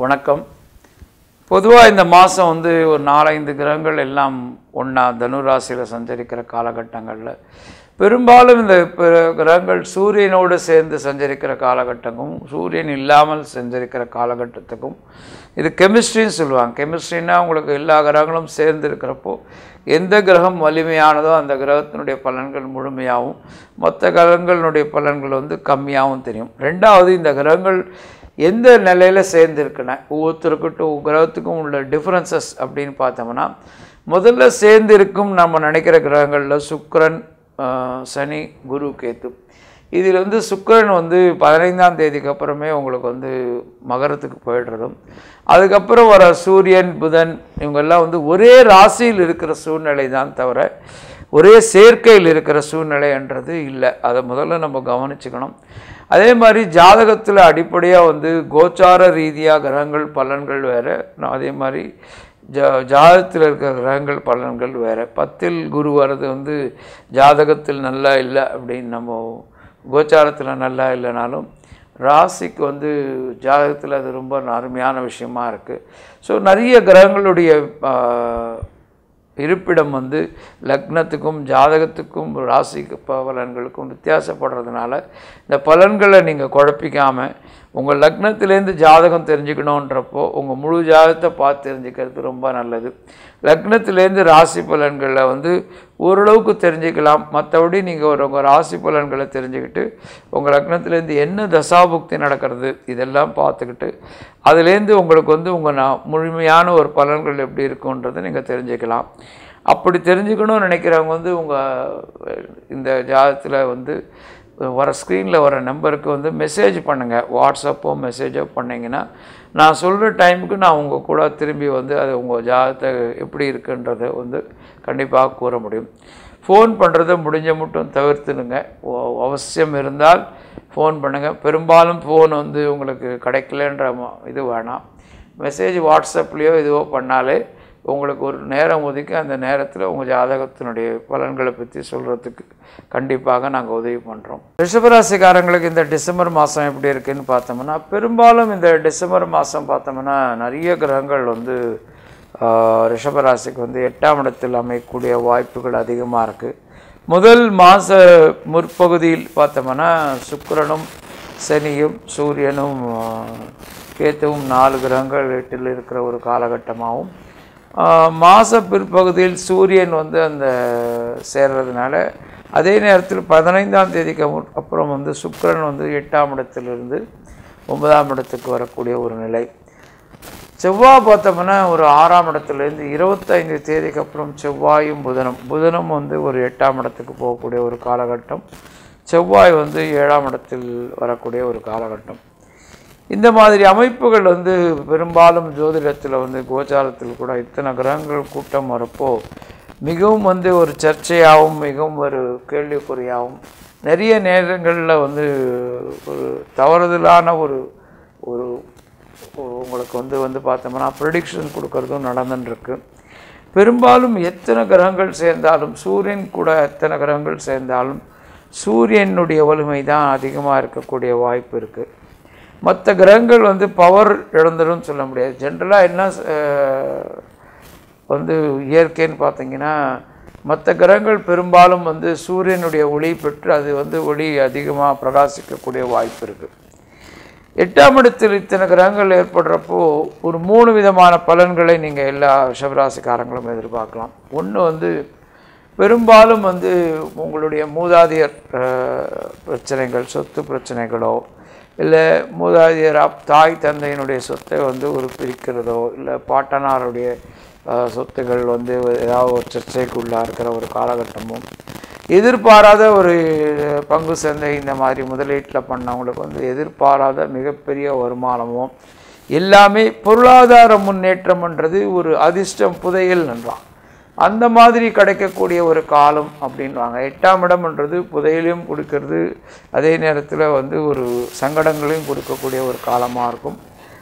வணக்கம் பொதுவாக இந்த மாதம் வந்து ஒரு நாலஞ்சு கிரகங்கள் எல்லாம் ஒன்றா தனுராசியில் சஞ்சரிக்கிற காலகட்டங்களில் பெரும்பாலும் இந்த பிற- கிரகங்கள் சூரியனோடு சேர்ந்து சஞ்சரிக்கிற காலகட்டமும் சூரியன் இல்லாமல் சஞ்சரிக்கிற காலகட்டத்துக்கும் இது கெமிஸ்ட்ரின்னு சொல்லுவாங்க கெமிஸ்ட்ரின்னா உங்களுக்கு எல்லா கிரகங்களும் சேர்ந்து இருக்கிறப்போ எந்த கிரகம் வலிமையானதோ அந்த கிரகத்தினுடைய பலன்கள் முழுமையாகவும் மற்ற கிரகங்களுடைய பலன்கள் வந்து கம்மியாகவும் தெரியும் ரெண்டாவது இந்த கிரகங்கள் எந்த நிலையில் சேர்ந்துருக்குன்னா ஒவ்வொருத்தருக்கிட்டும் கிரகத்துக்கும் உள்ள டிஃப்ரென்சஸ் அப்படின்னு பார்த்தோம்னா முதல்ல சேர்ந்து இருக்கும் நம்ம நினைக்கிற கிரகங்களில் சுக்கிரன் ஆஹ், சனி குரு கேத்து இதில் வந்து சுக்கிரன் வந்து பதினைந்தாம் தேதிக்கு அப்புறமே உங்களுக்கு வந்து மகரத்துக்கு போயிடுறதும் அதுக்கப்புறம் வர சூரியன் புதன் இவங்கெல்லாம் வந்து ஒரே ராசியில் இருக்கிற சூழ்நிலை தான் தவிர ஒரே சேர்க்கையில் இருக்கிற சூழ்நிலைன்றது இல்லை அதை முதல்ல நம்ம கவனிச்சுக்கணும் அதே மாதிரி ஜாதகத்தில் அடிப்படையாக வந்து கோச்சார ரீதியாக கிரகங்கள் பலன்கள் வேறு அதே மாதிரி ஜா ஜாதகத்தில் இருக்கிற கிரகங்கள் பலன்கள் வேறு பத்தில் குரு வர்றது வந்து ஜாதகத்தில் நல்லா இல்லை அப்படின்னு நம்ம கோச்சாரத்தில் நல்லா இல்லைனாலும் ராசிக்கு வந்து ஜாதகத்தில் அது ரொம்ப அருமையான விஷயமா இருக்குது ஸோ நிறைய கிரகங்களுடைய ஆஹ், இருப்பிடம் வந்து லக்னத்துக்கும் ஜாதகத்துக்கும் ராசிக்கு ப- பலன்களுக்கும் வித்தியாசப்படுறதுனால இந்த பலன்களை நீங்கள் குழப்பிக்காமல் உங்கள் லக்னத்திலேருந்து ஜாதகம் தெரிஞ்சுக்கணுன்றப்போ உங்கள் முழு ஜாதகத்தை பார்த்து தெரிஞ்சுக்கிறது ரொம்ப நல்லது லக்னத்திலேருந்து ராசி பலன்களை வந்து ஓரளவுக்கு தெரிஞ்சுக்கலாம் மற்றபடி நீங்கள் ஒரு உங்கள் ராசி பலன்களை தெரிஞ்சுக்கிட்டு உங்கள் லக்னத்திலேருந்து என்ன தசாபுக்தி நடக்கிறது இதெல்லாம் பார்த்துக்கிட்டு அதுலேருந்து உங்களுக்கு வந்து உங்கள் நான் முழுமையான ஒரு பலன்கள் எப்படி இருக்குன்றதை நீங்கள் தெரிஞ்சுக்கலாம் அப்படி தெரிஞ்சுக்கணும்னு நினைக்கிறவங்க வந்து உங்கள் இந்த ஜாதகத்தில் வந்து வர ஸ்க்ரீனில் வர நம்பருக்கு வந்து மெசேஜ் பண்ணுங்கள் வாட்ஸ்அப்போ மெசேஜோ பண்ணிங்கன்னா நான் சொல்கிற டைமுக்கு நான் உங்கள் கூட திரும்பி வந்து அது உங்கள் ஜாதகத்தை எப்படி இருக்குன்றதை வந்து கண்டிப்பாக கூற முடியும் ஃபோன் பண்ணுறதை முடிஞ்ச மட்டும் தவிர்த்துடுங்க ஒ- அவசியம் இருந்தால் ஃபோன் பண்ணுங்கள் பெரும்பாலும் ஃபோன் வந்து உங்களுக்கு கிடைக்கலன்ற ம- இது வேணாம் மெசேஜ் வாட்ஸ்அப்லேயோ இதுவோ பண்ணாலே உங்களுக்கு ஒரு நேரம் ஒதுக்கி அந்த நேரத்தில் உங்கள் ஜாதகத்தினுடைய பலன்களை பற்றி சொல்கிறதுக்கு கண்டிப்பாக நாங்கள் உதவி பண்ணுறோம் ரிஷபராசிக்காரங்களுக்கு இந்த டிசம்பர் மாதம் எப்படி இருக்குன்னு பார்த்தோம்னா பெரும்பாலும் இந்த டிசம்பர் மாதம் பார்த்தோம்னா நிறைய கிரகங்கள் வந்து ஆஹ், ரிஷபராசிக்கு வந்து எட்டாம் இடத்தில் அமையக்கூடிய வாய்ப்புகள் அதிகமாக இருக்குது முதல் மாத முற்பகுதியில் பார்த்தோம்னா சுக்கிரனும் சனியும் சூரியனும் ஆஹ், கேத்துவும் நாலு கிரகங்கள் எட்டில் இருக்கிற ஒரு காலகட்டமாகவும் ஆஹ், மாச பிற்பகுதியில் சூரியன் வந்து அந்த சேர்றதுனால அதே நேரத்தில் பதினைந்தாம் தேதிக்கு அப்பு- அப்புறம் வந்து சுக்கிரன் வந்து எட்டாம் இடத்திலிருந்து ஒன்பதாம் இடத்துக்கு வரக்கூடிய ஒரு நிலை செவ்வாய் பார்த்தோம்னா ஒரு ஆறாம் இடத்துலேருந்து இருபத்தைந்து தேதிக்கு அப்புறம் செவ்வாயும் புதனும் புதனும் வந்து ஒரு எட்டாம் இடத்துக்கு போகக்கூடிய ஒரு காலகட்டம் செவ்வாய் வந்து ஏழாம் இடத்தில் வரக்கூடிய ஒரு காலகட்டம் இந்த மாதிரி அமைப்புகள் வந்து பெரும்பாலும் ஜோதிடத்தில் வந்து கோச்சாரத்தில் கூட இத்தனை கிரகங்கள் கூட்டம் வரப்போ மிகவும் வந்து ஒரு சர்ச்சையாகவும் மிகவும் ஒரு கேள்விக்குறியாகவும் நிறைய நேரங்களில் வந்து ஒரு தவறுதலான ஒரு ஒரு ஒரு உங்களுக்கு வந்து வந்து பார்த்தோம்னா ப்ரிடிக்ஷன் கொடுக்கறதும் நடந்துட்டுருக்கு பெரும்பாலும் எத்தனை கிரகங்கள் சேர்ந்தாலும் சூரியன் கூட எத்தனை கிரகங்கள் சேர்ந்தாலும் சூரியனுடைய வலிமை தான் அதிகமாக இருக்கக்கூடிய வாய்ப்பு இருக்குது மற்ற கிரகங்கள் வந்து பவர் இழந்துடும் சொல்ல முடியாது ஜென்ரலாக என்ன அஹ், வந்து இயற்கைன்னு பார்த்தீங்கன்னா மற்ற கிரகங்கள் பெரும்பாலும் வந்து சூரியனுடைய ஒளி பெற்று அது வந்து ஒளி அதிகமாக பிரகாசிக்கக்கூடிய வாய்ப்பு இருக்குது எட்டாம் இடத்தில் இத்தனை கிரகங்கள் ஏற்படுறப்போ ஒரு மூணு விதமான பலன்களை நீங்கள் எல்லா ரிஷபராசிக்காரங்களும் எதிர்பார்க்கலாம் ஒன்று வந்து பெரும்பாலும் வந்து உங்களுடைய மூதாதையர் அஹ், பிரச்சனைகள் சொத்து பிரச்சனைகளோ இல்லை மூதாதையர் அப் தாய் தந்தையினுடைய சொத்தை வந்து ஒரு பிரிக்கிறதோ இல்லை பாட்டனாருடைய அஹ், சொத்துகள் வந்து ஏதாவது ஒரு சர்ச்சைக்குள்ளாக இருக்கிற ஒரு காலகட்டமும் எதிர்பாராத ஒரு பங்கு சந்தை இந்த மாதிரி முதலீட்டில் பண்ணவங்களுக்கு வந்து எதிர்பாராத மிகப்பெரிய வருமானமும் எல்லாமே பொருளாதார முன்னேற்றம்ன்றது ஒரு அதிர்ஷ்டம் புதையல் என்றான் அந்த மாதிரி கிடைக்கக்கூடிய ஒரு காலம் அப்படின்வாங்க எட்டாம் இடம்ன்றது புதையலையும் கொடுக்கறது அதே நேரத்தில் வந்து ஒரு சங்கடங்களையும் கொடுக்கக்கூடிய ஒரு காலமாக இருக்கும்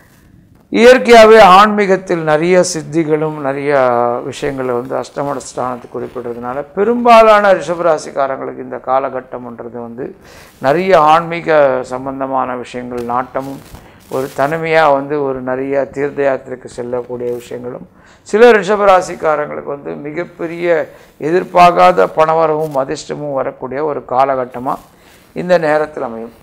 இயற்கையாகவே ஆன்மீகத்தில் நிறைய சித்திகளும் நிறைய விஷயங்களை வந்து அஷ்டமட ஸ்தானத்துக்கு குறிப்பிடுறதுனால பெரும்பாலான ரிஷபராசிக்காரங்களுக்கு இந்த காலகட்டம்ன்றது வந்து நிறைய ஆன்மீக சம்பந்தமான விஷயங்கள் நாட்டமும் ஒரு தனிமையாக வந்து ஒரு நிறைய தீர்த்த யாத்திரைக்கு செல்லக்கூடிய விஷயங்களும் சில ரிஷபராசிக்காரங்களுக்கு வந்து மிகப்பெரிய எதிர்பார்க்காத பணவரவும் அதிர்ஷ்டமும் வரக்கூடிய ஒரு காலகட்டமாக இந்த நேரத்தில் அமையும்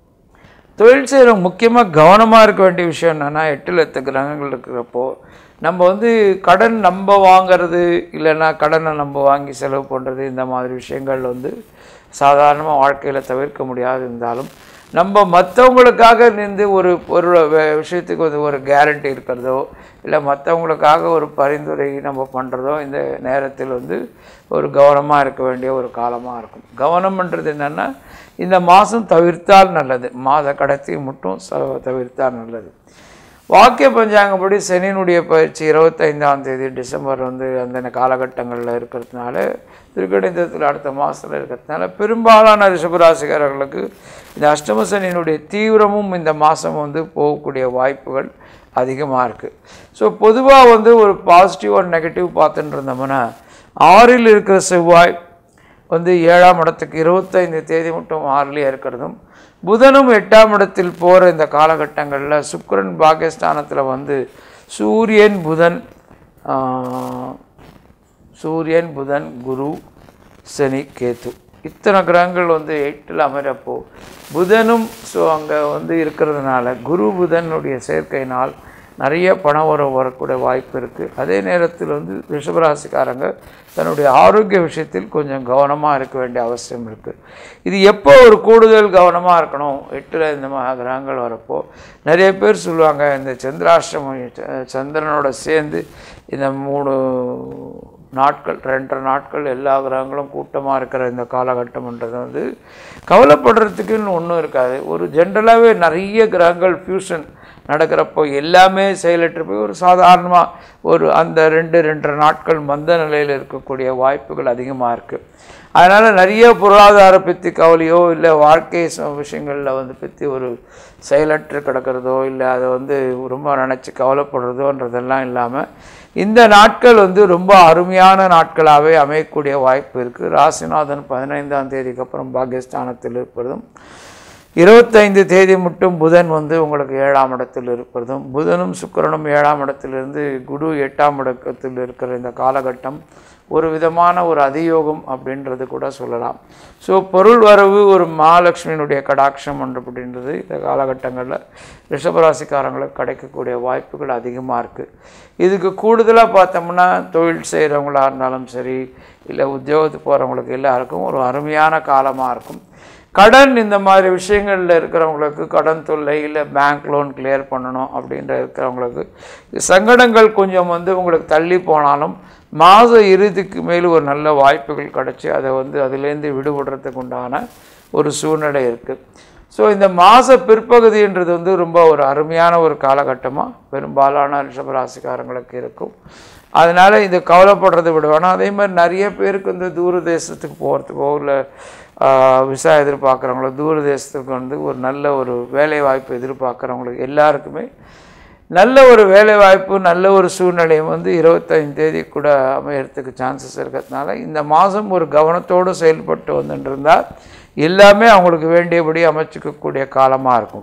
தொழில் செய்கிறவங்க முக்கியமாக கவனமாக இருக்க வேண்டிய விஷயம் என்னென்னா எட்டில் எட்டு கிரகங்கள் இருக்கிறப்போ நம்ம வந்து கடன் நம்ம வாங்கிறது இல்லைன்னா கடனை நம்ம வாங்கி செலவு பண்ணுறது இந்த மாதிரி விஷயங்கள் வந்து சாதாரணமாக வாழ்க்கையில் தவிர்க்க முடியாது இருந்தாலும் நம்ம மற்றவங்களுக்காக நின்று ஒரு ஒரு வே- விஷயத்துக்கு வந்து ஒரு கேரண்டி இருக்கிறதோ இல்லை மற்றவங்களுக்காக ஒரு பரிந்துரை நம்ம பண்ணுறதோ இந்த நேரத்தில் வந்து ஒரு கவனமாக இருக்க வேண்டிய ஒரு காலமாக இருக்கும் கவனம்ன்றது என்னென்னா இந்த மாதம் தவிர்த்தால் நல்லது மாத கடைசி மட்டும் ச- தவிர்த்தால் நல்லது வாக்கிய பஞ்சாங்கப்படி சனியினுடைய பயிற்சி இருபத்தைந்தாம் தேதி டிசம்பர் வந்து அந்த காலகட்டங்களில் இருக்கிறதுனால திருக்கணிதத்தில் அடுத்த மாதத்தில் இருக்கிறதுனால பெரும்பாலான ரிஷபராசிக்காரர்களுக்கு இந்த அஷ்டம சனியினுடைய தீவிரமும் இந்த மாதம் வந்து போகக்கூடிய வாய்ப்புகள் அதிகமாக இருக்குது ஸோ பொதுவாக வந்து ஒரு பாசிட்டிவ் ஒரு நெகட்டிவ் பார்த்துட்டு இருந்தோம்னா ஆறில் இருக்கிற செவ்வாய் வந்து ஏழாம் இடத்துக்கு இருபத்தைந்து தேதி மட்டும் ஆறுலேயே இருக்கிறதும் புதனும் எட்டாம் இடத்தில் போகிற இந்த காலகட்டங்களில் சுக்கிரன் பாகிஸ்தானத்தில் வந்து சூரியன் புதன் ஆஹ், சூரியன் புதன் குரு சனி கேத்து இத்தனை கிரகங்கள் வந்து எட்டில் அமைறப்போ புதனும் ஸோ அங்கே வந்து இருக்கிறதுனால குரு புதனுடைய சேர்க்கையினால் நிறைய பணம் வர வரக்கூடிய வாய்ப்பு இருக்குது அதே நேரத்தில் வந்து ரிஷபராசிக்காரங்க தன்னுடைய ஆரோக்கிய விஷயத்தில் கொஞ்சம் கவனமாக இருக்க வேண்டிய அவசியம் இருக்குது இது எப்போ ஒரு கூடுதல் கவனமாக இருக்கணும் எட்டில் இந்த மகா கிரகங்கள் வரப்போ நிறைய பேர் சொல்லுவாங்க இந்த சந்திராஷ்டமம் ச- சந்திரனோட சேர்ந்து இந்த மூணு நாட்கள் ரெண்டரை நாட்கள் எல்லா கிரகங்களும் கூட்டமாக இருக்கிற இந்த காலகட்டம்ன்றது வந்து கவலைப்படுறதுக்குன்னு ஒன்றும் இருக்காது ஒரு ஜென்ரலாகவே நிறைய கிரகங்கள் ஃபியூஷன் நடக்கிறப்போ எல்லாமே செயலற்று போய் ஒரு சாதாரணமாக ஒரு அந்த ரெண்டு ரெண்டரை நாட்கள் மந்த நிலையில் இருக்கக்கூடிய வாய்ப்புகள் அதிகமாக இருக்குது அதனால் நிறைய பொருளாதார பற்றி கவலையோ இல்லை வாழ்க்கை ச- விஷயங்களில் வந்து பற்றி ஒரு செயலற்று கிடக்கிறதோ இல்லை அதை வந்து ரொம்ப நினச்சி கவலைப்படுறதோன்றதெல்லாம் இல்லாமல் இந்த நாட்கள் வந்து ரொம்ப அருமையான நாட்களாகவே அமையக்கூடிய வாய்ப்பு இருக்குது ராசிநாதன் பதினைந்தாம் தேதிக்கு அப்புறம் பாகிஸ்தானத்தில் இருப்பதும் இருபத்தைந்து தேதி மட்டும் புதன் வந்து உங்களுக்கு ஏழாம் இடத்தில் இருப்பதும் புதனும் சுக்கிரனும் ஏழாம் இடத்திலிருந்து குரு எட்டாம் இடத்தில் இருக்கிற இந்த காலகட்டம் ஒரு விதமான ஒரு அதியோகம் அப்படின்றது கூட சொல்லலாம் ஸோ பொருள் வரவு ஒரு மகாலட்சுமியினுடைய கடாட்சம் ஒன்று அப்படின்றது இந்த காலகட்டங்களில் ரிஷபராசிக்காரங்களுக்கு கிடைக்கக்கூடிய வாய்ப்புகள் அதிகமாக இருக்குது இதுக்கு கூடுதலாக பார்த்தோம்னா தொழில் செய்கிறவங்களா இருந்தாலும் சரி இல்லை உத்தியோகத்துக்கு போகிறவங்களுக்கு எல்லாருக்கும் ஒரு அருமையான காலமாக இருக்கும் கடன் இந்த மாதிரி விஷயங்களில் இருக்கிறவங்களுக்கு கடன் தொல்லை இல்லை பேங்க் லோன் கிளியர் பண்ணணும் அப்படின்ற இருக்கிறவங்களுக்கு சங்கடங்கள் கொஞ்சம் வந்து உங்களுக்கு தள்ளி போனாலும் மாத இறுதிக்கு மேல் ஒரு நல்ல வாய்ப்புகள் கிடச்சி அதை வந்து அதுலேருந்து விடுபடுறதுக்கு உண்டான ஒரு சூழ்நிலை இருக்குது ஸோ இந்த மாத பிற்பகுதின்றது வந்து ரொம்ப ஒரு அருமையான ஒரு காலகட்டமாக பெரும்பாலான ரிஷபராசிக்காரங்களுக்கு இருக்கும் அதனால் இது கவலைப்படுறதை விட வேணாம் அதே மாதிரி நிறைய பேருக்கு வந்து தூர தேசத்துக்கு போகிறதுக்கோ இல்லை விசா எதிர்பார்க்குறவங்களோ தூர தேசத்துக்கு வந்து ஒரு நல்ல ஒரு வேலை வாய்ப்பு எதிர்பார்க்குறவங்களுக்கு எல்லாருக்குமே நல்ல ஒரு வேலை வாய்ப்பு நல்ல ஒரு சூழ்நிலையும் வந்து இருபத்தைந்து தேதி கூட அமையறதுக்கு சான்சஸ் இருக்கிறதுனால இந்த மாதம் ஒரு கவனத்தோடு செயல்பட்டு வந்துட்டு இருந்தால் எல்லாமே அவங்களுக்கு வேண்டியபடி அமைச்சிக்கக்கூடிய காலமாக இருக்கும்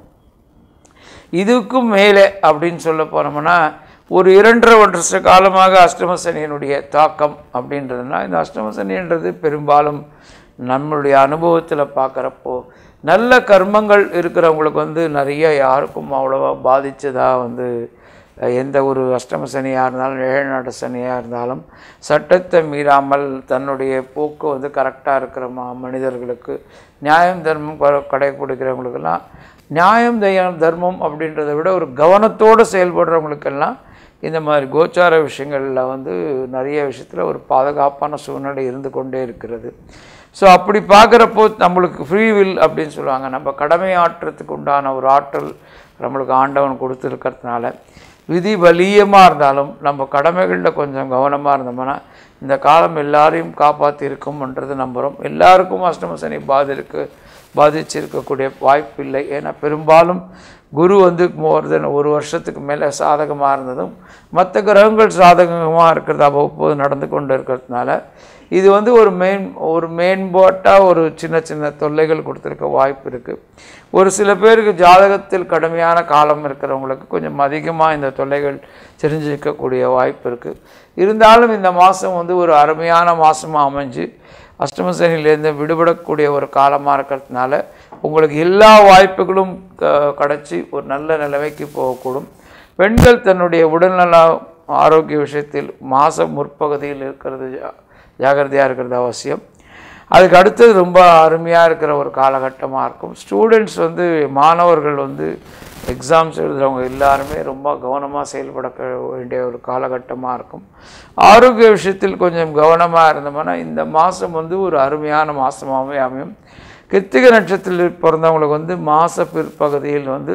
இதுக்கும் மேலே அப்படின்னு சொல்ல போனோம்னா ஒரு இரண்டரை வருஷ காலமாக அஷ்டம சனியினுடைய தாக்கம் அப்படின்றதுனா இந்த அஷ்டம சனின்றது பெரும்பாலும் நம்மளுடைய அனுபவத்தில் பார்க்குறப்போ நல்ல கர்மங்கள் இருக்கிறவங்களுக்கு வந்து நிறைய யாருக்கும் அவ்வளோவா பாதித்ததா வந்து அஹ், எந்த ஒரு அஷ்டம சனியாக இருந்தாலும் ஏழநாடு சனியாக இருந்தாலும் சட்டத்தை மீறாமல் தன்னுடைய போக்கு வந்து கரெக்டாக இருக்கிற மா மனிதர்களுக்கு நியாயம் தர்மம் க- கடைப்பிடிக்கிறவங்களுக்கெல்லாம் நியாயம் தயம் தர்மம் அப்படின்றத விட ஒரு கவனத்தோடு செயல்படுறவங்களுக்கெல்லாம் இந்த மாதிரி கோச்சார விஷயங்களில் வந்து நிறைய விஷயத்தில் ஒரு பாதுகாப்பான சூழ்நிலை இருந்து கொண்டே இருக்கிறது ஸோ அப்படி பார்க்குறப்போ நம்மளுக்கு ஃப்ரீ வில் அப்படின்னு சொல்லுவாங்க நம்ம கடமை ஆற்றுறதுக்கு உண்டான ஒரு ஆற்றல் நம்மளுக்கு ஆண்டவன் கொடுத்துருக்கிறதுனால விதி வலியமாக இருந்தாலும் நம்ம கடமைகளில் கொஞ்சம் கவனமாக இருந்தோம்னா இந்த காலம் எல்லாரையும் காப்பாற்றி இருக்கும்ன்றது நம்புகிறோம் எல்லாருக்கும் அஷ்டம சனி பாதி இருக்கு பாதிச்சிருக்கக்கூடிய வாய்ப்பு இல்லை ஏன்னா பெரும்பாலும் குரு வந்து மோர் தென் ஒரு வருஷத்துக்கு மேலே சாதகமாக இருந்ததும் மற்ற கிரகங்கள் சாதகமாக இருக்கிறது அவ்வப்போது நடந்து கொண்டு இருக்கிறதுனால இது வந்து ஒரு மெயின் ஒரு மேம்போட்டாக ஒரு சின்ன சின்ன தொல்லைகள் கொடுத்துருக்க வாய்ப்பு இருக்குது ஒரு சில பேருக்கு ஜாதகத்தில் கடுமையான காலம் இருக்கிறவங்களுக்கு கொஞ்சம் அதிகமாக இந்த தொல்லைகள் தெரிஞ்சிக்கக்கூடிய வாய்ப்பு இருக்குது இருந்தாலும் இந்த மாதம் வந்து ஒரு அருமையான மாதமாக அமைஞ்சு அஷ்டம சனியிலேருந்து விடுபடக்கூடிய ஒரு காலமாக இருக்கிறதுனால உங்களுக்கு எல்லா வாய்ப்புகளும் க- கிடைச்சி ஒரு நல்ல நிலைமைக்கு போகக்கூடும் பெண்கள் தன்னுடைய உடல்நல ஆரோக்கிய விஷயத்தில் மாத முற்பகுதியில் இருக்கிறது ஜா- ஜாகிரதையாக இருக்கிறது அவசியம் அதுக்கு அடுத்தது ரொம்ப அருமையாக இருக்கிற ஒரு காலகட்டமாக இருக்கும் ஸ்டூடெண்ட்ஸ் வந்து மாணவர்கள் வந்து எக்ஸாம்ஸ் எழுதுகிறவங்க எல்லாருமே ரொம்ப கவனமாக செயல்பட க- வேண்டிய ஒரு காலகட்டமாக இருக்கும் ஆரோக்கிய விஷயத்தில் கொஞ்சம் கவனமாக இருந்தோம்னா இந்த மாதம் வந்து ஒரு அருமையான மாதமாகவே அமையும் கிருத்திகை நட்சத்திரத்தில் பிறந்தவங்களுக்கு வந்து மாத பிற்பகுதியில் வந்து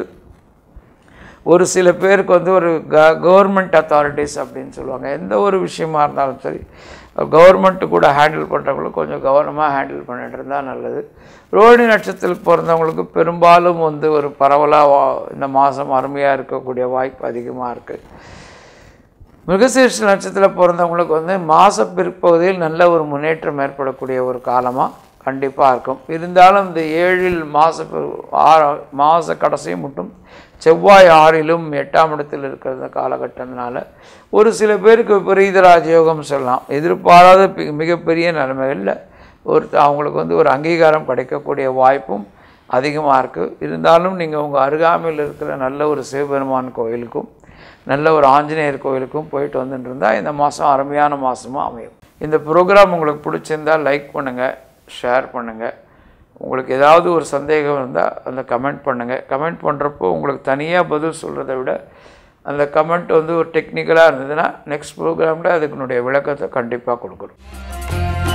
ஒரு சில பேருக்கு வந்து ஒரு க கவர்மெண்ட் அத்தாரிட்டிஸ் அப்படின்னு சொல்லுவாங்க எந்த ஒரு விஷயமா இருந்தாலும் சரி கவர்மெண்ட்டு கூட ஹேண்டில் பண்ணுறவங்களுக்கு கொஞ்சம் கவனமாக ஹேண்டில் பண்ணிட்டு இருந்தால் நல்லது ரோஹிணி நட்சத்திரத்தில் பிறந்தவங்களுக்கு பெரும்பாலும் வந்து ஒரு பரவலாக இந்த மாதம் அருமையாக இருக்கக்கூடிய வாய்ப்பு அதிகமாக இருக்குது மிருகசீர்ஷ நட்சத்திரத்தில் பிறந்தவங்களுக்கு வந்து மாத பிற்பகுதியில் நல்ல ஒரு முன்னேற்றம் ஏற்படக்கூடிய ஒரு காலமாக கண்டிப்பாக இருக்கும் இருந்தாலும் இந்த ஏழில் மாத ஆறு மாத கடைசி மட்டும் செவ்வாய் ஆறிலும் எட்டாம் இடத்தில் இருக்கிற காலகட்டத்தினால ஒரு சில பேருக்கு விபரீத ராஜயோகம் சொல்லலாம் எதிர்பாராத பி- மிகப்பெரிய நிலைமைகளில் ஒரு அவங்களுக்கு வந்து ஒரு அங்கீகாரம் கிடைக்கக்கூடிய வாய்ப்பும் அதிகமாக இருக்குது இருந்தாலும் நீங்கள் உங்கள் அருகாமையில் இருக்கிற நல்ல ஒரு சிவபெருமான் கோயிலுக்கும் நல்ல ஒரு ஆஞ்சநேயர் கோயிலுக்கும் போயிட்டு வந்துட்டு இருந்தால் இந்த மாதம் அருமையான மாதமாக அமையும் இந்த ப்ரோக்ராம் உங்களுக்கு பிடிச்சிருந்தா லைக் பண்ணுங்கள் ஷேர் பண்ணுங்கள் உங்களுக்கு ஏதாவது ஒரு சந்தேகம் இருந்தால் அந்த கமெண்ட் பண்ணுங்கள் கமெண்ட் பண்ணுறப்போ உங்களுக்கு தனியாக பதில் சொல்கிறத விட அந்த கமெண்ட் வந்து ஒரு டெக்னிக்கலாக இருந்ததுன்னா நெக்ஸ்ட் ப்ரோக்ராமில் அதுக்குனுடைய விளக்கத்தை கண்டிப்பாக கொடுக்குறோம்